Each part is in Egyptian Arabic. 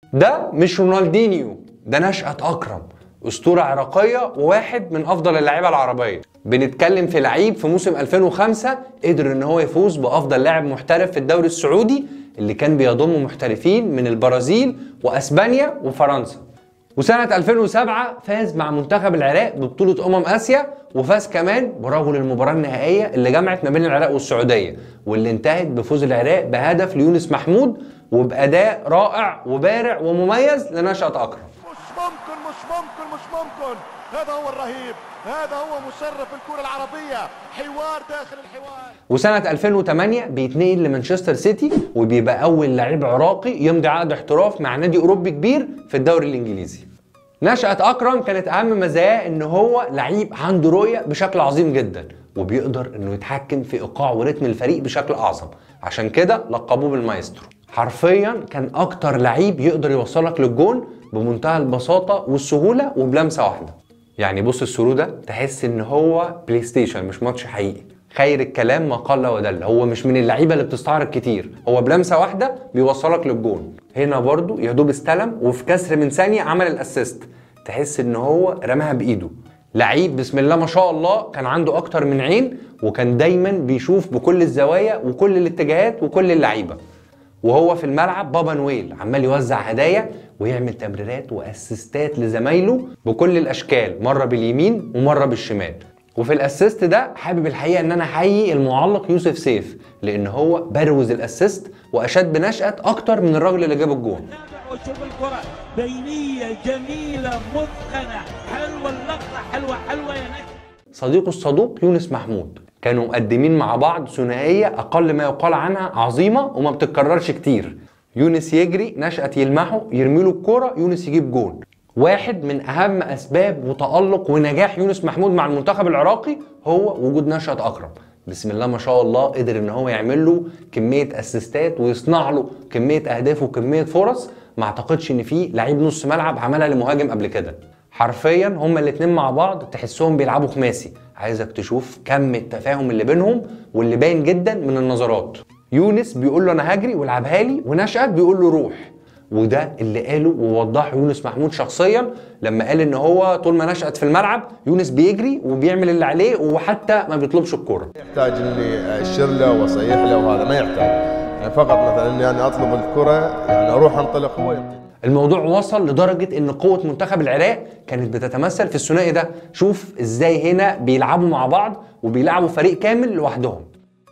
ده مش رونالدينيو ده نشأة أكرم أسطورة عراقية وواحد من أفضل اللعيبة العربية بنتكلم في لعيب في موسم 2005 قدر إن هو يفوز بأفضل لاعب محترف في الدوري السعودي اللي كان بيضم محترفين من البرازيل وأسبانيا وفرنسا وسنة 2007 فاز مع منتخب العراق ببطولة أمم آسيا وفاز كمان برجل المباراة النهائية اللي جمعت ما بين العراق والسعودية واللي انتهت بفوز العراق بهدف ليونس محمود وبأداء رائع وبارع ومميز لنشأة أكرم مش ممكن مش ممكن مش ممكن هذا هو الرهيب هذا هو مشرف الكرة العربية حوار داخل الحوار وسنة 2008 بيتنقل لمانشستر سيتي وبيبقى أول لاعب عراقي يمضي عقد احتراف مع نادي أوروبي كبير في الدوري الإنجليزي. نشأة أكرم كانت أهم مزاياه إن هو لعيب عنده رؤية بشكل عظيم جدا وبيقدر إنه يتحكم في إيقاع ورتم الفريق بشكل أعظم عشان كده لقبوه بالمايسترو. حرفيا كان أكتر لعيب يقدر يوصلك للجون بمنتهى البساطة والسهولة وبلمسة واحدة. يعني بص السرو ده تحس ان هو بلاي ستيشن مش ماتش حقيقي خير الكلام ما قل ودل هو مش من اللعيبه اللي بتستعرض كتير هو بلمسه واحده بيوصلك للجون هنا برضو يا دوب استلم وفي كسر من ثانيه عمل الاسيست تحس ان هو رماها بايده لعيب بسم الله ما شاء الله كان عنده اكتر من عين وكان دايما بيشوف بكل الزوايا وكل الاتجاهات وكل اللعيبه وهو في الملعب بابا نويل عمال يوزع هدايا ويعمل تمريرات واسيستات لزمايله بكل الاشكال مره باليمين ومره بالشمال وفي الاسيست ده حابب الحقيقه ان انا احيي المعلق يوسف سيف لان هو بروز الاسيست واشاد بنشأة اكتر من الراجل اللي جاب الجون تابع وشوف الكرة بينية جميلة متقنة حلوة اللقطة حلوة حلوة يا نجم صديقه الصدوق يونس محمود كانوا مقدمين مع بعض ثنائيه اقل ما يقال عنها عظيمه وما بتتكررش كتير يونس يجري نشأة يلمحه يرمي له الكوره يونس يجيب جون واحد من اهم اسباب وتالق ونجاح يونس محمود مع المنتخب العراقي هو وجود نشأة اكرم بسم الله ما شاء الله قدر ان هو يعمل له كميه اسيستات ويصنع له كميه اهداف وكميه فرص ما اعتقدش ان في لعيب نص ملعب عملها لمهاجم قبل كده حرفيا هما الاتنين مع بعض تحسهم بيلعبوا خماسي عايزك تشوف كم التفاهم اللي بينهم واللي باين جدا من النظرات يونس بيقول له انا هجري والعبها لي ونشأت بيقول له روح وده اللي قاله ووضحه يونس محمود شخصيا لما قال ان هو طول ما نشأت في الملعب يونس بيجري وبيعمل اللي عليه وحتى ما بيطلبش الكوره يحتاج اني اشير له واصيح له وهذا ما يحتاج يعني فقط مثلا اني انا اطلب الكره يعني اروح انطلق هو يعطيني الموضوع وصل لدرجة ان قوة منتخب العراق كانت بتتمثل في الثنائي ده شوف ازاي هنا بيلعبوا مع بعض وبيلعبوا فريق كامل لوحدهم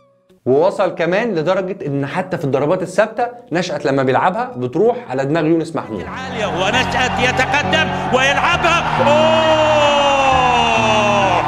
ووصل كمان لدرجة ان حتى في الضربات الثابتة نشأت لما بيلعبها بتروح على دماغ يونس محمود عالية ونشأت يتقدم ويلعبها أوه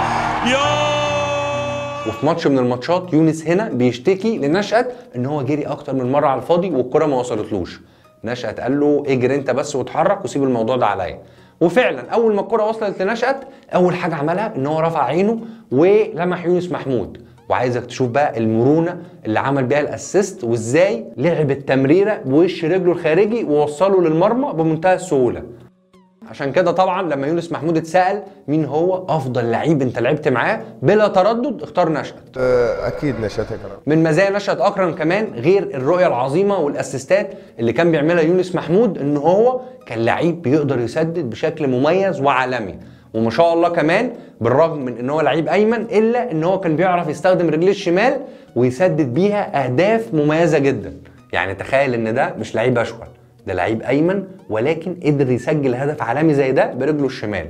يا وفي ماتش من الماتشات يونس هنا بيشتكي لنشأت ان هو جري اكتر من مرة على الفاضي والكرة ما وصلتلوش نشأت قال له اجري انت بس واتحرك وسيب الموضوع ده عليا وفعلا اول ما الكرة وصلت لنشأت اول حاجة عملها ان هو رفع عينه ولمح يونس محمود وعايزك تشوف بقى المرونة اللي عمل بيها الاسيست وازاي لعب التمريرة بوش رجله الخارجي ووصله للمرمى بمنتهى السهولة عشان كده طبعا لما يونس محمود اتسأل مين هو افضل لعيب انت لعبت معاه بلا تردد اختار نشأت أه، اكيد نشأت اكرم من مزايا نشأة أكرم كمان غير الرؤية العظيمة والأسيستات اللي كان بيعملها يونس محمود إن هو كان لعيب بيقدر يسدد بشكل مميز وعالمي وما شاء الله كمان بالرغم من ان هو لعيب ايمن الا ان هو كان بيعرف يستخدم رجليه الشمال ويسدد بيها اهداف مميزه جدا يعني تخيل ان ده مش لعيب اشول ده لعيب ايمن ولكن قدر يسجل هدف عالمي زي ده برجله الشمال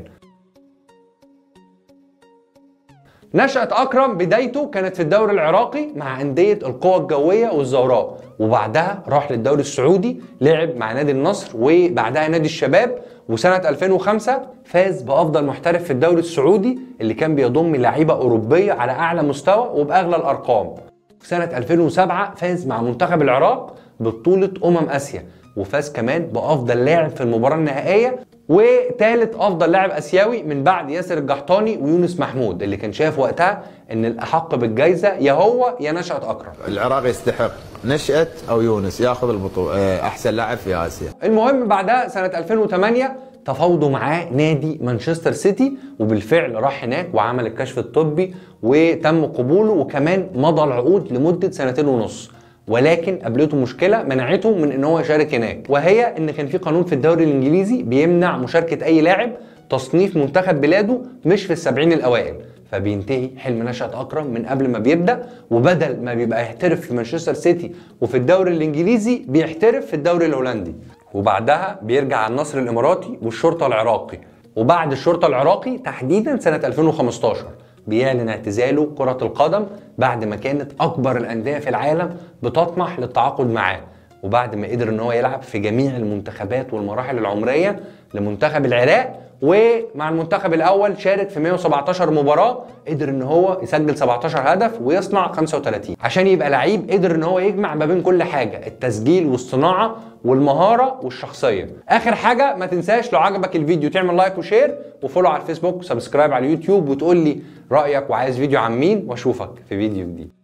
نشأة أكرم بدايته كانت في الدوري العراقي مع أندية القوى الجوية والزوراء وبعدها راح للدوري السعودي لعب مع نادي النصر وبعدها نادي الشباب وسنة 2005 فاز بأفضل محترف في الدوري السعودي اللي كان بيضم لعيبة أوروبية على أعلى مستوى وبأغلى الأرقام في سنة 2007 فاز مع منتخب العراق ببطولة أمم آسيا وفاز كمان بأفضل لاعب في المباراة النهائية وثالث أفضل لاعب آسيوي من بعد ياسر الجحطاني ويونس محمود اللي كان شايف وقتها إن الأحق بالجايزة يا هو يا نشأة أكرم العراق يستحق نشأة او يونس ياخذ البطوله آه، احسن لاعب في اسيا المهم بعدها سنة 2008 تفاوضوا معاه نادي مانشستر سيتي وبالفعل راح هناك وعمل الكشف الطبي وتم قبوله وكمان مضى العقود لمدة سنتين ونص ولكن قابلته مشكله منعته من ان هو يشارك هناك وهي ان كان في قانون في الدوري الانجليزي بيمنع مشاركه اي لاعب تصنيف منتخب بلاده مش في السبعين الاوائل فبينتهي حلم نشأة أكرم من قبل ما بيبدأ وبدل ما بيبقى يحترف في مانشستر سيتي وفي الدوري الإنجليزي بيحترف في الدوري الهولندي وبعدها بيرجع على النصر الإماراتي والشرطة العراقي وبعد الشرطة العراقي تحديدا سنة 2015 بيعلن اعتزاله كرة القدم بعد ما كانت أكبر الأندية في العالم بتطمح للتعاقد معاه وبعد ما قدر ان هو يلعب في جميع المنتخبات والمراحل العمريه لمنتخب العراق ومع المنتخب الاول شارك في 117 مباراه قدر ان هو يسجل 17 هدف ويصنع 35 عشان يبقى لعيب قدر ان هو يجمع ما بين كل حاجه التسجيل والصناعه والمهاره والشخصيه اخر حاجه ما تنساش لو عجبك الفيديو تعمل لايك وشير وفولو على الفيسبوك وسبسكرايب على اليوتيوب وتقول لي رايك وعايز فيديو عن مين واشوفك في فيديو جديد